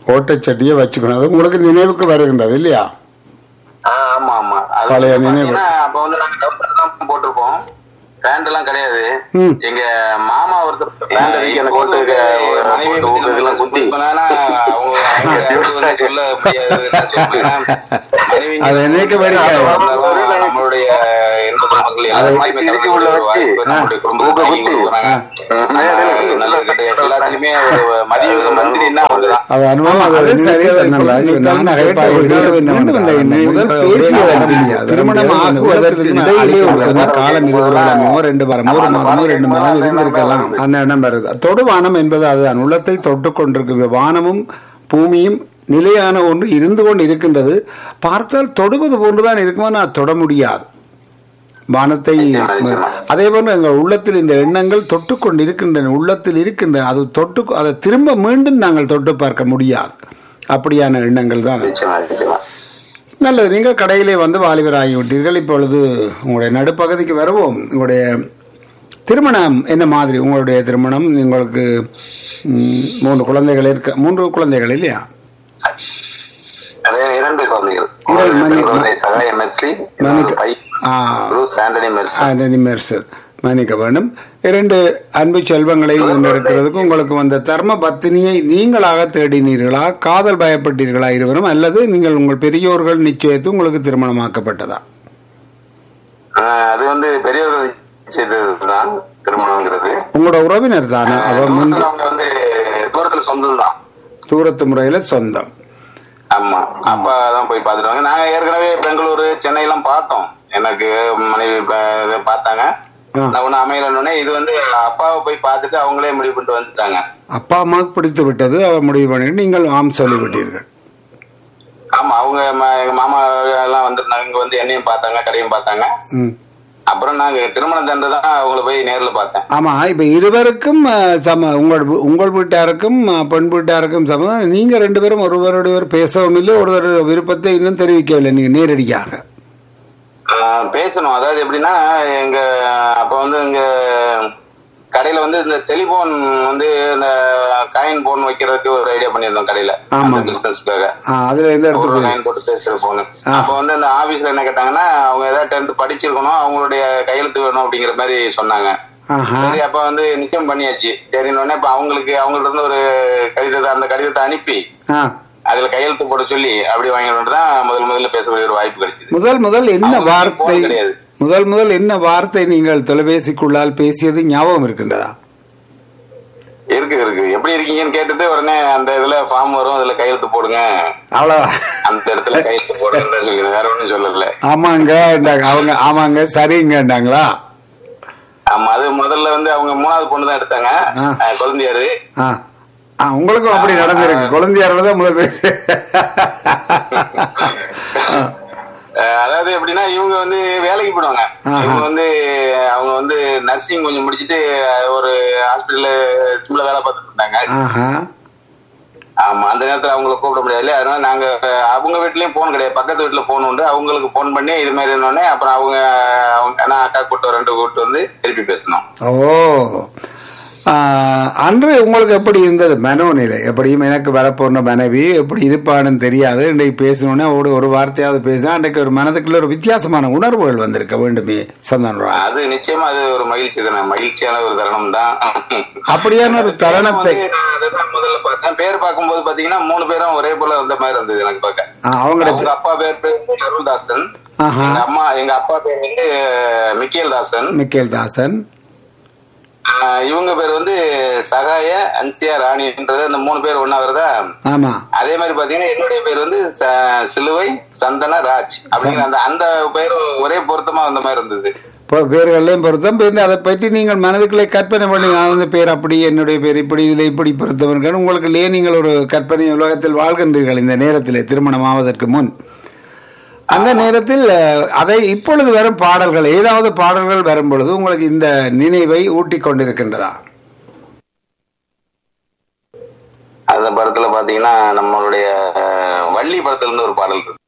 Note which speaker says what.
Speaker 1: ஓட்டச்சட்டியை வச்சுக்கணும் அது உங்களுக்கு நினைவுக்கு வருகின்றது இல்லையா
Speaker 2: ஆ, ஆமா ஆமா அது
Speaker 1: பழைய
Speaker 2: வந்து
Speaker 1: நினைவு.
Speaker 2: பாத்தீங்கன்னா, அப்ப வந்து நாங்க டவுசர் தான் போட்டிருப்போம் பேண்ட் எல்லாம் கிடையாது
Speaker 1: ம்.
Speaker 2: எங்க மாமா ஒருத்தர் பேண்ட் அடிக்க எனக்கு வந்து மனைவி இதெல்லாம் குத்தி அவங்க அவங்க வந்து சொல்ல முடியாது நான் சொல்றேன். மனைவி
Speaker 1: அது என்னைக்கு வரைக்கும்
Speaker 2: நம்மளுடைய இன்ப துன்பங்கள்
Speaker 1: அதை
Speaker 2: எல்லாத்தையுமே
Speaker 3: இடிச்சு உள்ள வச்சு,
Speaker 2: நம்மளுடைய குடும்பத்தை தாங்கி கொடுக்குறாங்க. நல்லது கெட்டது எல்லாத்துலயுமே ஒரு மதிய மந்திரின்னா அவங்கதான்
Speaker 1: அது அனுபவம் அது
Speaker 4: அது சரி,
Speaker 1: நினைத்தது
Speaker 4: சந்தன்ராஜ்.
Speaker 1: நினைத்தது
Speaker 4: நான்
Speaker 1: நிறைய
Speaker 4: கேட்ட
Speaker 1: பேர்
Speaker 4: விடயம்
Speaker 1: மீண்டும்
Speaker 4: என்னவென்றால்,
Speaker 1: வந்த
Speaker 4: அந்த
Speaker 1: நினைவு
Speaker 4: முதல்
Speaker 1: சொல்ல
Speaker 4: பேசிய
Speaker 1: வர
Speaker 4: வர
Speaker 1: முடியாது.
Speaker 4: திருமணம்
Speaker 1: அந்த
Speaker 4: ஆகுவதற்கு
Speaker 1: உள்ளத்தில்
Speaker 4: இடையிலே
Speaker 1: அழிக்க
Speaker 4: ஒரு
Speaker 1: முடியாது.
Speaker 4: காலம் இருபது வருடமோ ரெண்டு வாரமோ ஒரு மாதமோ ரெண்டு மாதம் இருந்திருக்கலாம்
Speaker 1: அந்த எண்ணம் வருது தொடுவானம் என்பது அதுதான் உள்ளத்தை தொட்டு கொண்டிருக்கும் வானமும் பூமியும் நிலையான ஒன்று இருந்து கொண்டு இருக்கின்றது பார்த்தால் தொடுவது போன்றுதான் இருக்குமா நான் தொட முடியாது வானத்தை
Speaker 2: நிச்சயமா, நிச்சயமா.
Speaker 1: அதே போன்று எங்கள் உள்ளத்தில் இந்த எண்ணங்கள் தொட்டு கொண்டு இருக்கின்றன உள்ளத்தில் இருக்கின்றன அது தொட்டு அதை திரும்ப மீண்டும் நாங்கள் தொட்டு பார்க்க முடியாது அப்படியான எண்ணங்கள் தான்
Speaker 2: நிச்சயமா நிச்சயமா
Speaker 1: நல்லது நீங்கள் கடையிலே வந்து வாலிபர் ஆகிவிட்டீர்கள் இப்பொழுது உங்களுடைய நடுப்பகுதிக்கு வருவோம் உங்களுடைய திருமணம் என்ன மாதிரி உங்களுடைய திருமணம் உங்களுக்கு ம், மூன்று குழந்தைகள் இருக்க மூன்று குழந்தைகள் இல்லையா
Speaker 2: அதே இரண்டு குழந்தைகள்
Speaker 1: இரண்டு மணி-
Speaker 2: ஒரு குழந்தை சகாய மெர்சி இன்னொரு
Speaker 1: மன்னிக்க-
Speaker 2: பையன்
Speaker 1: ஆ.
Speaker 2: ப்ரூஸ் ஆண்டனி மெர்சி
Speaker 1: ஆண்டனி மெர்சல் மன்னிக்க வேண்டும் இரண்டு அன்பு செல்வங்களை முன்னெடுக்கிறதுக்கு உங்களுக்கு வந்த தர்ம பத்தினியை நீங்களாக தேடினீர்களா காதல் பயப்பட்டீர்களா இருவரும் அல்லது நீங்கள் உங்கள் பெரியோர்கள் நிச்சயத்து உங்களுக்கு திருமணமாக்கப்பட்டதா
Speaker 2: ஆஹ் அது வந்து பெரியவர்கள் செய்ததுதான் திருமணம்ங்கிறது
Speaker 1: உங்களோட உறவினர் தானே அவ முந்தி
Speaker 2: தூரத்துல அவங்க வந்து தூரத்துல சொந்தம் தான்
Speaker 1: தூரத்து முறையில சொந்தம்
Speaker 2: ஆமா அப்பா தான் போய் பாத்துட்டு நாங்க ஏற்கனவே பெங்களூரு சென்னை எல்லாம் பார்த்தோம் எனக்கு மனைவி ப- இது பார்த்தாங்க
Speaker 1: ஆ.
Speaker 2: நான் ஒண்ணு அமையலன்னு இது வந்து அப்பாவை போய் பார்த்துட்டு அவங்களே முடிவு பண்ணிட்டு வந்துட்டாங்க
Speaker 1: அப்பா அம்மாவுக்கு பிடித்து விட்டது அவர் முடிவு பண்ணிட்டு நீங்கள் ஆம் சொல்லிவிட்டீர்கள்
Speaker 2: ஆமா அவங்க ம- எங்க மாமா எல்லாம் வந்திருந்தாங்க இங்க வந்து என்னையும் பார்த்தாங்க கடையும் பார்த்தாங்க
Speaker 1: ம்.
Speaker 2: அப்புறம் நாங்க திருமணம் தண்டு தான் அவங்கள போய் நேர்ல பார்த்தேன்
Speaker 1: ஆமா இப்ப இருவருக்கும் அஹ், சம உங்கள் வீ- உங்கள் வீட்டாருக்கும் அஹ், பெண் வீட்டாருக்கும் சமம் நீங்க ரெண்டு பேரும் ஒருவருடைய பேசவும் இல்லை ஒருவர் விருப்பத்தை இன்னும் தெரிவிக்கவில்லை நீங்க நேரடியாக
Speaker 2: ஆஹ் பேசணும் அதாவது எப்படின்னா எங்க அப்ப வந்து எங்க கடையில வந்து இந்த டெலிபோன் வந்து இந்த காயின் போன் வைக்கிறதுக்கு ஒரு ஐடியா பண்ணியிருந்தோம் கடையில
Speaker 1: ஆமா.
Speaker 2: பிசினஸ்க்காக
Speaker 1: ஆஹ், அதுல எந்த
Speaker 2: ஒரு
Speaker 1: இடத்துக்கு
Speaker 2: காயின் போட்டு பேசுற போனு அப்ப வந்து அந்த ஆபீஸ்ல என்ன கேட்டாங்கன்னா அவங்க ஏதாவது டென்த் படிச்சிருக்கணும் அவங்களுடைய கையெழுத்து வேணும் அப்படிங்கிற மாதிரி சொன்னாங்க
Speaker 1: ஆஹா
Speaker 2: சரி அப்ப வந்து நிச்சயம் பண்ணியாச்சு சரின்னு உடனே இப்ப அவங்களுக்கு அவங்கள்ட்ட இருந்து ஒரு கடிதத்தை அந்த கடிதத்தை அனுப்பி
Speaker 1: ஆ.
Speaker 2: அதுல கையெழுத்து போட சொல்லி அப்படி வாங்கிட்டு தான் முதல் முதல்ல பேசக்கூடிய ஒரு வாய்ப்பு கிடைச்சது
Speaker 1: முதல் முதல் என்ன
Speaker 2: அவங்களுக்கு
Speaker 1: வார்த்தை
Speaker 2: phone கிடையாது.
Speaker 1: முதல் முதல் என்ன வார்த்தை நீங்கள் தொலைபேசிக்குள்ளால் பேசியது ஞாபகம் இருக்கின்றதா
Speaker 2: இருக்கு இருக்கு எப்படி இருக்கீங்கன்னு கேட்டுட்டு உடனே அந்த இதுல ஃபார்ம் வரும் அதுல கையெழுத்து போடுங்க
Speaker 1: அவ்வளவுதான்
Speaker 2: அந்த இடத்துல கையெழுத்து போடுங்க சொல்லி வேற ஒண்ணும் சொல்லல
Speaker 1: ஆமாங்க இந்தாங்க, அவங்க ஆமாங்க சரிங்கண்டாங்களா
Speaker 2: ஆமா அது முதல்ல வந்து அவங்க மூணாவது பொண்ணு தான் எடுத்தாங்க
Speaker 1: ஆ.
Speaker 2: அஹ், குழந்தையாரு
Speaker 1: ஆ ஆ, உங்களுக்கும் அப்படி நடந்திருக்கு குழந்தையாரோட தான் முதல் பேச
Speaker 2: அஹ், அதாவது எப்படின்னா இவங்க வந்து வேலைக்கு போயிடுவாங்க
Speaker 1: ஆஹா.
Speaker 2: இவங்க வந்து அவங்க வந்து நர்சிங் கொஞ்சம் முடிச்சிட்டு அஹ், ஒரு ஹாஸ்பிட்டல்ல சிம்ல வேலை பார்த்துட்டு இருந்தாங்க
Speaker 1: ஆஹா
Speaker 2: ஆமா அந்த நேரத்துல அவங்கள கூப்பிட முடியாது அதனால நாங்க அஹ், அவங்க வீட்லயும் போன் கிடையாது பக்கத்து வீட்டுல போன் உண்டு அவங்களுக்கு போன் பண்ணி இது மாதிரி இருந்தோடனே அப்புறம் அவங்க அவங்க நான் அக்கா கூட்டு ரெண்டு கூட்டு வந்து திருப்பி பேசணும்
Speaker 1: ஓ ஆ, அன்று உங்களுக்கு எப்படி இருந்தது மனோநிலை எப்படியும் எனக்கு வரப்போன மனைவி எப்படி இருப்பான்னு தெரியாது இன்றைக்கு பேசணுன்னே ஒரு ஒரு வார்த்தையாவது பேசினா அன்றைக்கு ஒரு மனதுக்குள்ள ஒரு வித்தியாசமான உணர்வுகள் வந்திருக்க வேண்டுமே சந்தன்ராஜ்
Speaker 2: அது நிச்சயமா அது ஒரு மகிழ்ச்சி தானே மகிழ்ச்சியான ஒரு தருணம் தான்
Speaker 1: அப்படியான ஒரு தருணத்தை
Speaker 2: வந்து நான் அதுதான் முதல்ல பார்த்தேன் பேர் பார்க்கும்போது பாத்தீங்கன்னா மூணு பேரும் ஒரே போல வந்த மாதிரி இருந்தது எனக்கு பார்க்க
Speaker 1: ஆ, அவங்களோட
Speaker 2: அவங்க அப்பா பேர் பேர் வந்து அருள்தாசன்
Speaker 1: ஆஹா
Speaker 2: எங்க அம்மா எங்க அப்பா பேர் வந்து மிக்கேல் தாசன்
Speaker 1: மிக்கேல் தாசன்
Speaker 2: ஆஹ் இவங்க பேர் வந்து சகாய அன்சியா ராணின்றது அந்த மூணு பேர் ஒன்னா வருதா
Speaker 1: ஆமா
Speaker 2: அதே மாதிரி பாத்தீங்கன்னா என்னுடைய பேர் வந்து ச- சிலுவை சந்தன ராஜ் அப்படிங்கிற அந்த அந்த பேரும் ஒரே பொருத்தமா வந்த மாதிரி இருந்தது
Speaker 1: இப்போ பேர்களையும் பொருத்தம் பேருந்து அதை பற்றி நீங்கள் மனதுக்குள்ளே கற்பனை பண்ணி நான் வந்து பேர் அப்படி என்னுடைய பேர் இப்படி இதில் இப்படி பொருத்தவர்கள் உங்களுக்குள்ளேயே நீங்கள் ஒரு கற்பனை உலகத்தில் வாழ்கின்றீர்கள் இந்த நேரத்தில் திருமணம் ஆவதற்கு முன் அந்த நேரத்தில் அஹ், அதை இப்பொழுது வரும் பாடல்கள் ஏதாவது பாடல்கள் வரும் பொழுது உங்களுக்கு இந்த நினைவை ஊட்டி கொண்டிருக்கின்றதா
Speaker 2: அந்த படத்துல பாத்தீங்கன்னா நம்மளுடைய அஹ், வள்ளி படத்துல இருந்து ஒரு பாடல் இருக்கு